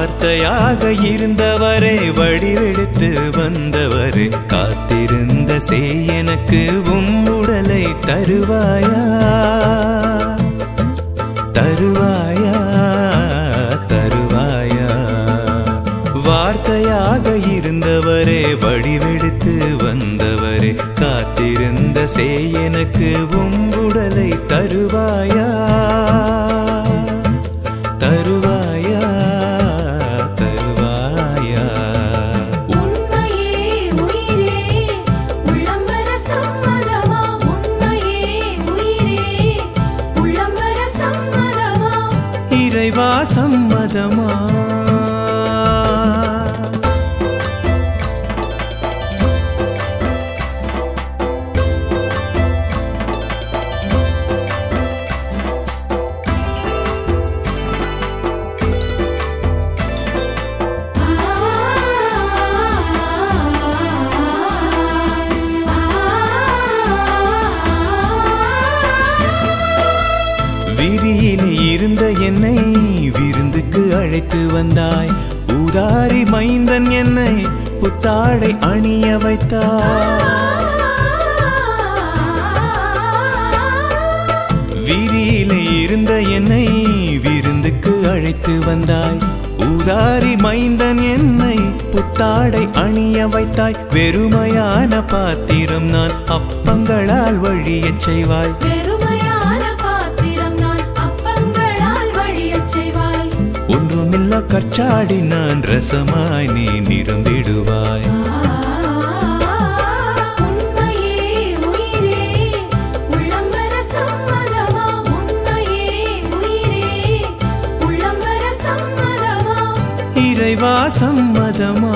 வார்த்தையாக இருந்தவரே வடிவெடுத்து வந்தவரே காத்திருந்த செய் எனக்கு உம் உடலை தருவாயா தருவாயா தருவாயா வார்த்தையாக இருந்தவரே வடிவெடுத்து வந்தவரே காத்திருந்த செய் எனக்கு உம் உடலை தருவாயா தருவாயா தருவாயா உண்மையே உயிரே உள்ளம்பர சம்மதமா உண்மையே உயிரே உள்ளம்பர சம்மதமா இறைவா சம்மதமா விதியிலே இருந்த என்னை விருந்துக்கு அழைத்து வந்தாய் ஊதாரி மைந்தன் என்னை புத்தாடை அணிய வைத்தாய் வீதியிலே இருந்த என்னை விருந்துக்கு அழைத்து வந்தாய் ஊதாரி மைந்தன் என்னை புத்தாடை அணிய வைத்தாய் வெறுமையான பாத்திரம் நான் அப்பங்களால் வழியச் செய்வாய் பெருமையான பாத்திரம் நான் அப்பங்களால் வழியச் செய்வாய் ஒன்றுமில்ல கற்சாடி நான் ரசமாய் நீ நிரம்பிடுவாய் உண்மையே உயிரே உள்ளம்பர சம்மதமா உண்மையே உயிரே உள்ளம்பர சம்மதமா இறைவா சம்மதமா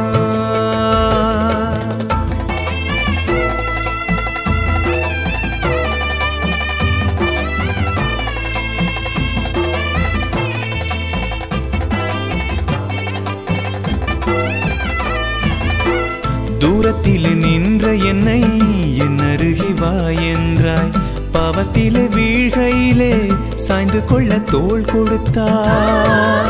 தூரத்தில் நின்ற என்னை என் அருகே வா என்றாய் பாவத்திலே வீழ்கையிலே சாய்ந்து கொள்ள தோள் கொடுத்தாய்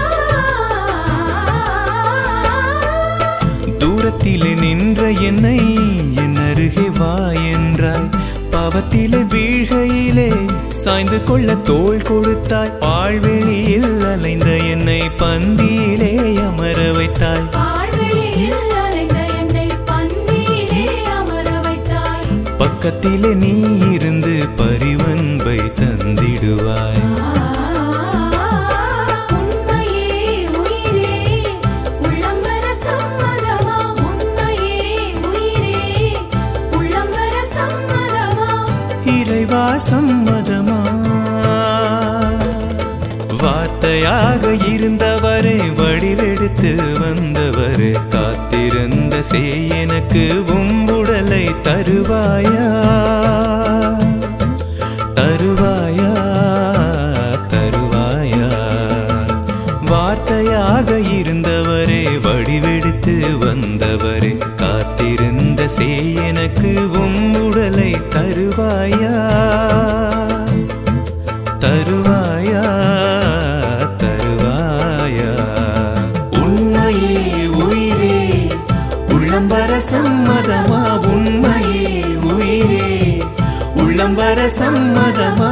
தூரத்திலே நின்ற என்னை என் அருகே வா என்றாய் பாவத்திலே வீழ்கையிலே சாய்ந்து கொள்ள தோள் கொடுத்தாய் பாழ்வெளியில் அலைந்த என்னை பந்தியிலே அமர வைத்தாய் பாழ்வெளியில் அலைந்த என்னை பந்தியிலே அமர வைத்தாய் பக்கத்திலே நீ இருந்து பரிவன்பை தந்திடுவாய் உண்மையே உயிரே உள்ளம்பர சம்மதமா உண்மையே உயிரே உள்ளம்பர சம்மதமா இறைவா சம்மதமா வார்த்தையாக இருந்தவரே வடிவெடுத்து வந்தவரே காத்திருந்த செய் எனக்கு உம்புடலை தருவாயா தருவாயா தருவாயா வார்த்தையாக இருந்தவரே வடிவெடுத்து வந்தவரே காத்திருந்த செய் எனக்கு உம்முடலை தருவாயா தருவாயா தருவாயா உண்மையே உயிரே உள்ளம்பர சம்மதமா உண்மையே உயிரே உள்ளம்பர சம்மதமா